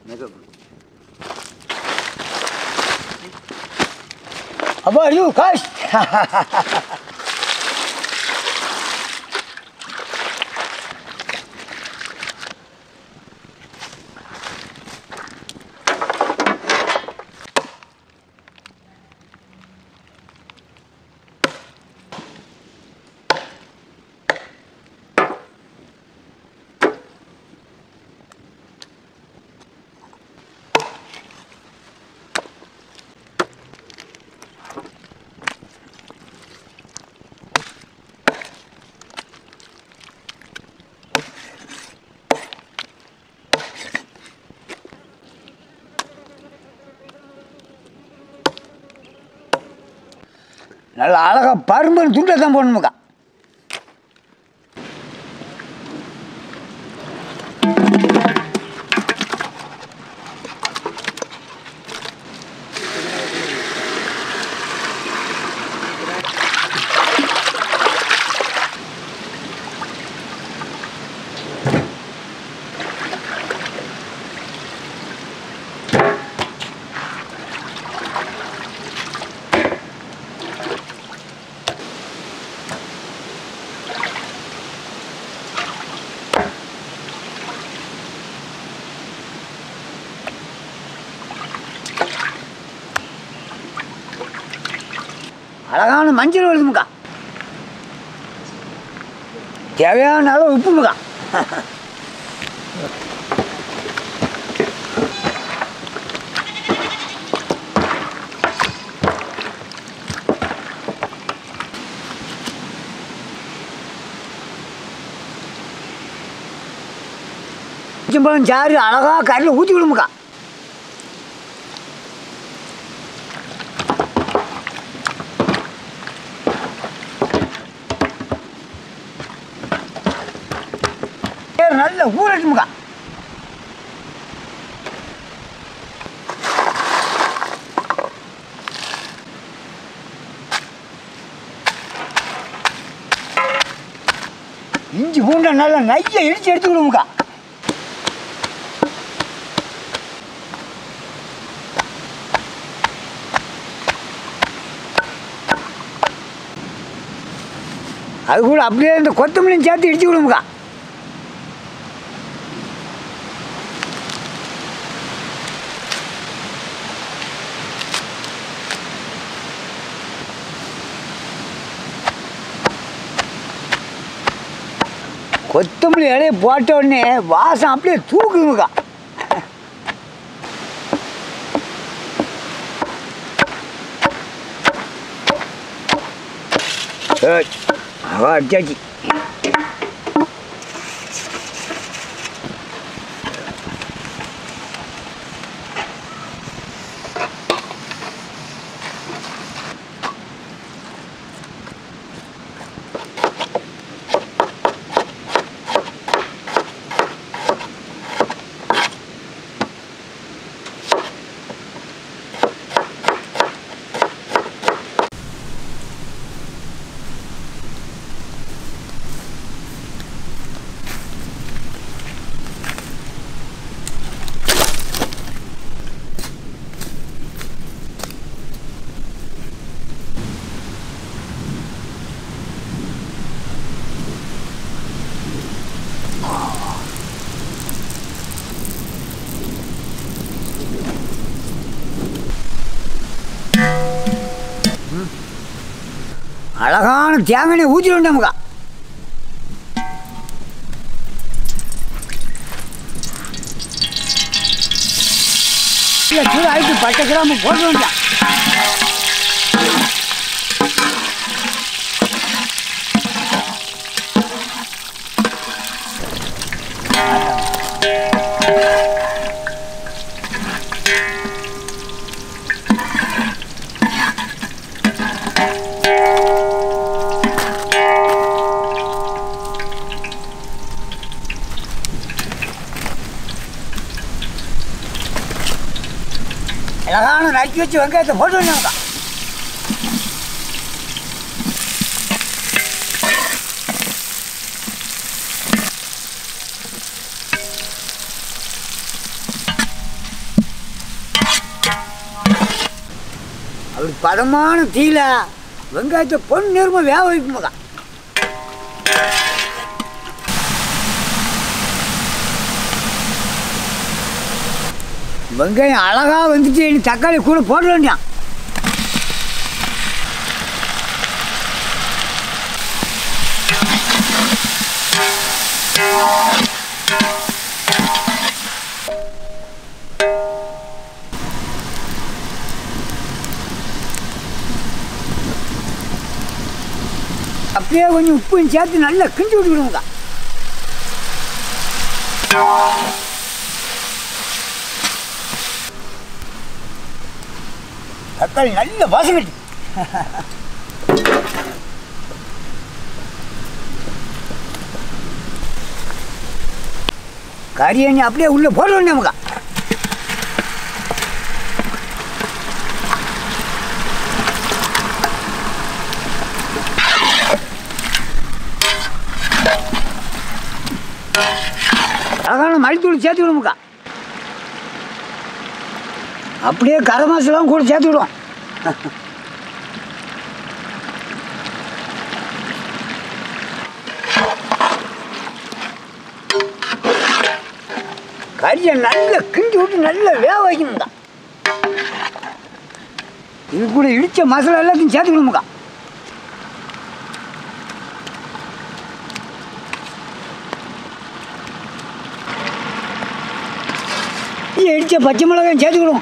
How are you, guys? நல்ல அழகா பரும்பு துண்டை தான் போடணுமுக்கா அழகான மஞ்சள் வருதுமுக்கா தேவையான அளவு உப்புமுக்கா பழம் சாறு அழகா கரையில் ஊற்றி விடுமுக்கா பேர் நல்ல ஊரட்டுமுக்கா இஞ்சி பூண்டை நல்லா நைய இடிச்சு எடுத்து விடுமுக்கா அது கூட அப்படியே இந்த கொத்தமல்லியும் சேர்த்து இடிச்சு விடுமுக்கா கொத்தமல்லி இலையை போட்ட உடனே வாசம் அப்படியே தூக்குதுங்கக்கா ஏய், அவ அடிச்சாச்சு அழகான தேங்காய் ஊற்றி நமக்கா சூடு ஆயிட்டு பத்து கிராம் போட்டு வந்தா அழகான நறுக்கி வச்சு வெங்காயத்தை போட்டு வந்தாங்க அப்படி பதமான தீயில வெங்காயத்தை பொன் நேரமாக வேக வைக்குமாக்கா வெங்காயம் அழகா வந்துட்டு இனி தக்காளி கூட போட வேண்டியான் அப்படியே கொஞ்சம் உப்பும் சேர்த்து நல்லா கிண்டி விட்டுக்கிடுவோங்க தக்காளி நல்ல வாசகட்டி கறி எண்ணெய் அப்படியே உள்ள போட வேண்டிய நமக்கு அழகான மல்லித்தூள் சேர்த்து விடுமுக்கா அப்படியே கரம் மசாலாவும் கூட சேர்த்து விடுவோம் கறியை நல்லா கிண்டி விட்டு நல்லா வேக வைக்கணுங்க இது கூட இடித்த மசாலா எல்லாத்தையும் சேர்த்துக்கணுமுக்கா இடித்த பச்சை மிளகாயும் சேர்த்துக்கிடுவோம்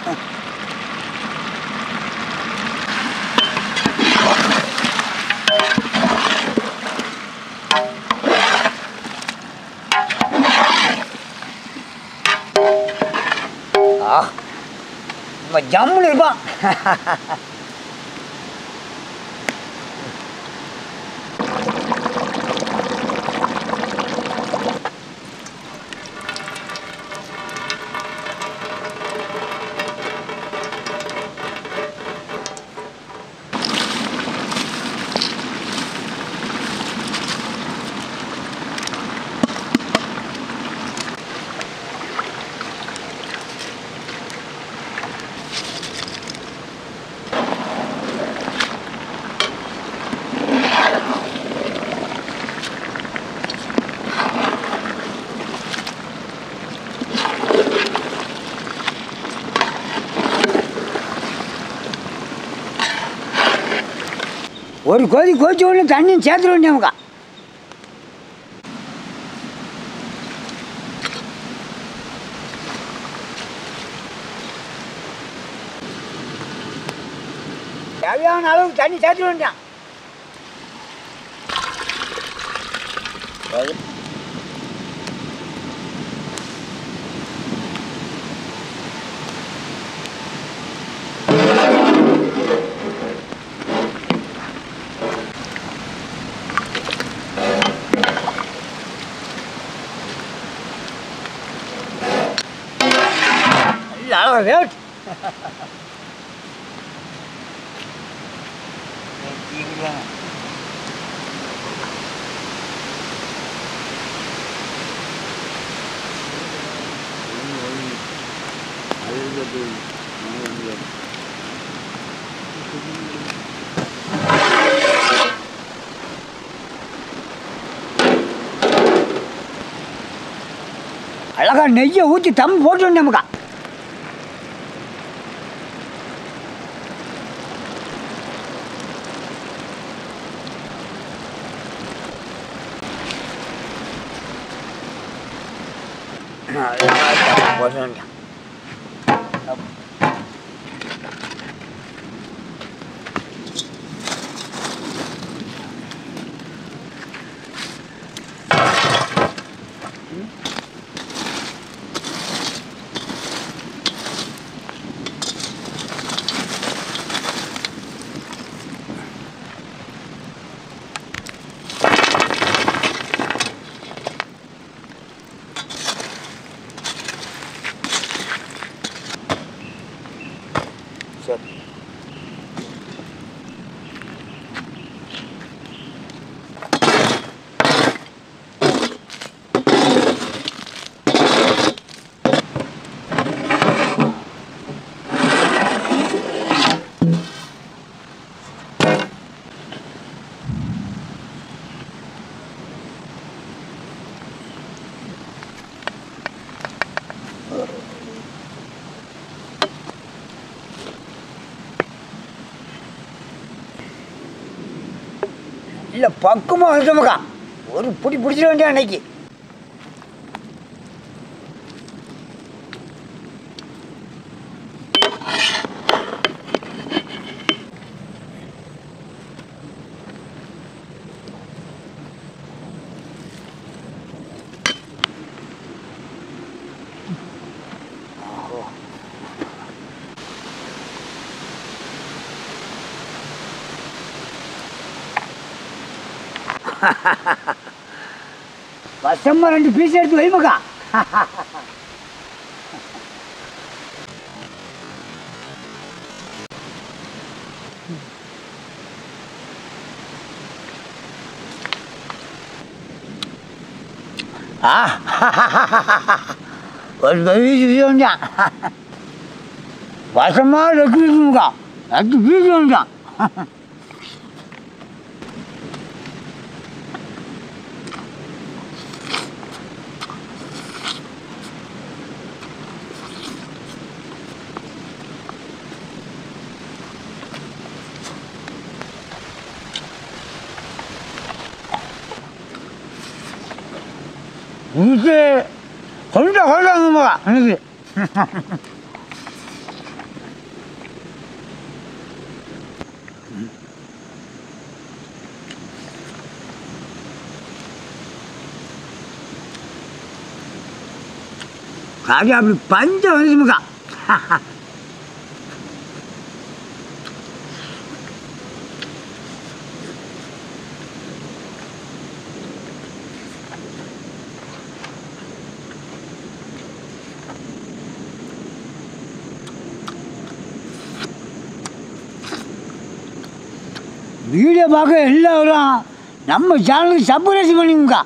ஆ நம்ம ஜம்முன்னு இருப்பான் ஒரு கொதி கொதிச்ச உடனே தண்ணியும் சேர்த்துட வேண்டியவங்க தேவையான அளவுக்கு தண்ணி சேர்த்துட வேண்டியான் நல்ல அளவு வேட்டு அழகா நெய்யை ஊற்றி தம் போட்டு நமக்கா போட்டு வேண்டியான் சரி இல்லை பக்குமா வந்துமக்கா ஒரு பிடி பிடிச்சிட வேண்டிய அன்னைக்கு வசமா ரெண்டு பீஸ் எடுத்து வைமக்கா ஆ ஒரு பீஸ் வேண்டாம் வசமாக ரெண்டு பீஸுங்கக்கா ரெண்டு பீஸ் வேண்டாம் இது கொஞ்சம் கொஞ்சம் எனக்கு அது அப்படி பஞ்சம் வந்துச்சுமுக்கா வீடியோ பார்க்க எல்லாரும் நம்ம சேனலுக்கு சப்ஸ்கிரைப் பண்ணிக்கோங்க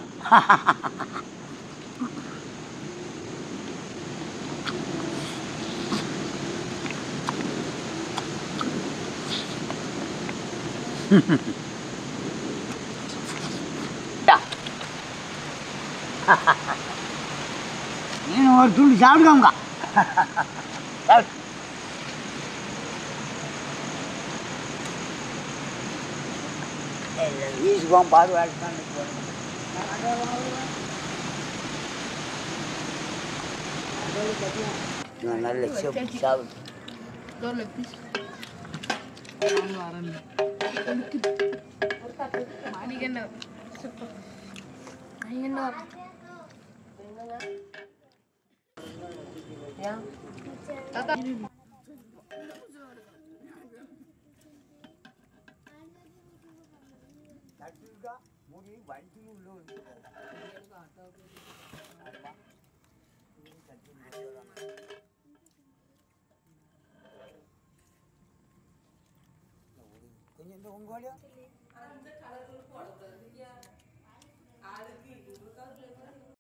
நீனும் ஒரு துண்டு சாப்பிடுங்க வீசுவோம் பார்வையாட்டு நல்ல செப்பு சாப்பிடு கொஞ்சம் இந்த உங்கோலியா